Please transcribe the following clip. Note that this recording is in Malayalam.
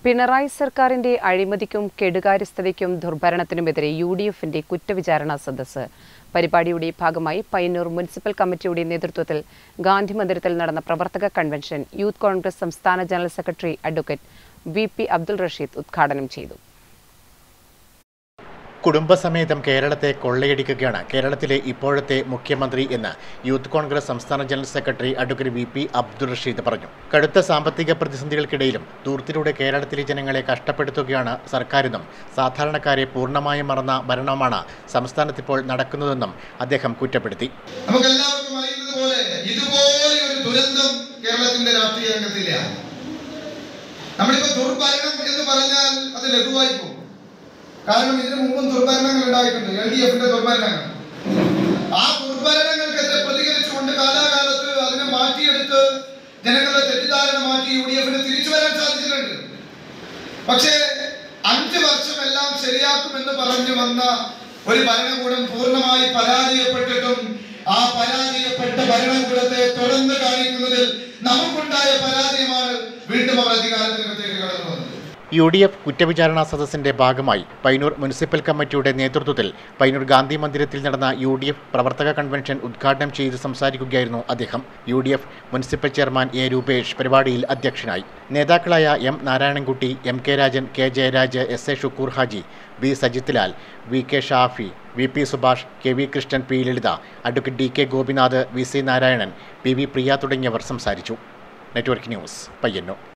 പിണറായി സർക്കാരിന്റെ അഴിമതിക്കും കെടുകാര്യസ്ഥതയ്ക്കും ദുർഭരണത്തിനുമെതിരെ യു ഡി എഫിന്റെ കുറ്റവിചാരണ സദസ്സ് പരിപാടിയുടെ ഭാഗമായി പയ്യന്നൂർ മുനിസിപ്പൽ കമ്മിറ്റിയുടെ നേതൃത്വത്തിൽ ഗാന്ധി മന്ദിരത്തിൽ നടന്ന പ്രവർത്തക കൺവെൻഷൻ യൂത്ത് കോൺഗ്രസ് സംസ്ഥാന general secretary advocate V P Abdul Rasheed ഉദ്ഘാടനം ചെയ്തു കുടുംബസമേതം കേരളത്തെ കൊള്ളയടിക്കുകയാണ് കേരളത്തിലെ ഇപ്പോഴത്തെ മുഖ്യമന്ത്രി എന്ന് യൂത്ത് കോൺഗ്രസ് സംസ്ഥാന general secretary advocate V P Abdul Rasheed പറഞ്ഞു കടുത്ത സാമ്പത്തിക പ്രതിസന്ധികൾക്കിടയിലും ദൂർത്തിലൂടെ കേരളത്തിലെ ജനങ്ങളെ കഷ്ടപ്പെടുത്തുകയാണ് സർക്കാരെന്നും സാധാരണക്കാരെ പൂർണ്ണമായും മറന്ന ഭരണമാണ് സംസ്ഥാനത്തിപ്പോൾ നടക്കുന്നതെന്നും അദ്ദേഹം കുറ്റപ്പെടുത്തി നമുക്ക് എല്ലാവർക്കും അറിയുന്നത് പോലെ ഇതുപോലെ ഒരു ദുരന്തം കേരളത്തിന്റെ രാഷ്ട്രീയ രംഗത്തില്ല നമ്മളിപ്പോ ദുർഭരണം എന്ന് പറഞ്ഞാൽ അത് ലഘുവായി പോകും കാരണം ഇതിനു മുമ്പും ദുർഭരണങ്ങൾ ഉണ്ടായിട്ടുണ്ട് എൽ ഡി എഫിന്റെ ദുർഭരണങ്ങൾ ആ ദുർഭരണങ്ങൾക്കെതിരെ പ്രതികരിച്ചുകൊണ്ട് കാലാകാലത്ത് അതിനെ മാറ്റിയെടുത്ത് ജനങ്ങളുടെ തെറ്റിദ്ധാരണ മാറ്റി യു ഡി എഫിന് തിരിച്ചു വരാൻ സാധിച്ചിട്ടുണ്ട് പക്ഷേ അഞ്ച് വർഷം എല്ലാം ശരിയാക്കുമെന്ന് പറഞ്ഞു വന്ന ഒരു ഭരണകൂടം പൂർണ്ണമായി പരാജയപ്പെട്ടിട്ടും ആ പരാജയപ്പെട്ട ഭരണകൂടത്തെ തുറന്നു കാണിക്കുന്നതിൽ നമുക്കുണ്ടായ പരാജയമാണ് വീണ്ടും അവർ അധികാരത്തിനകത്തേക്ക് കടന്നു വന്നത് യു ഡി എഫ് കുറ്റവിചാരണ സദസ്സിന്റെ ഭാഗമായി പയ്യന്നൂർ മുനിസിപ്പൽ കമ്മിറ്റിയുടെ നേതൃത്വത്തിൽ പയ്യന്നൂർ ഗാന്ധി മന്ദിരത്തിൽ നടന്ന യു ഡി എഫ് പ്രവർത്തക കൺവെൻഷൻ ഉദ്ഘാടനം ചെയ്ത് സംസാരിക്കുകയായിരുന്നു അദ്ദേഹം U D F municipal chairman A Rupesh പരിപാടിയിൽ അധ്യക്ഷനായി നേതാക്കളായ M Narayanankutty M K Rajan K Jayaraj S A Shukoor Haji V Sajith Lal V K Shafi V P Subhash K V Krishnan P Lalitha advocate D K Gopinath V C Narayanan P V Priya തുടങ്ങിയവർ സംസാരിച്ചു നെറ്റ്വർക്ക് ന്യൂസ് പയ്യന്നൂർ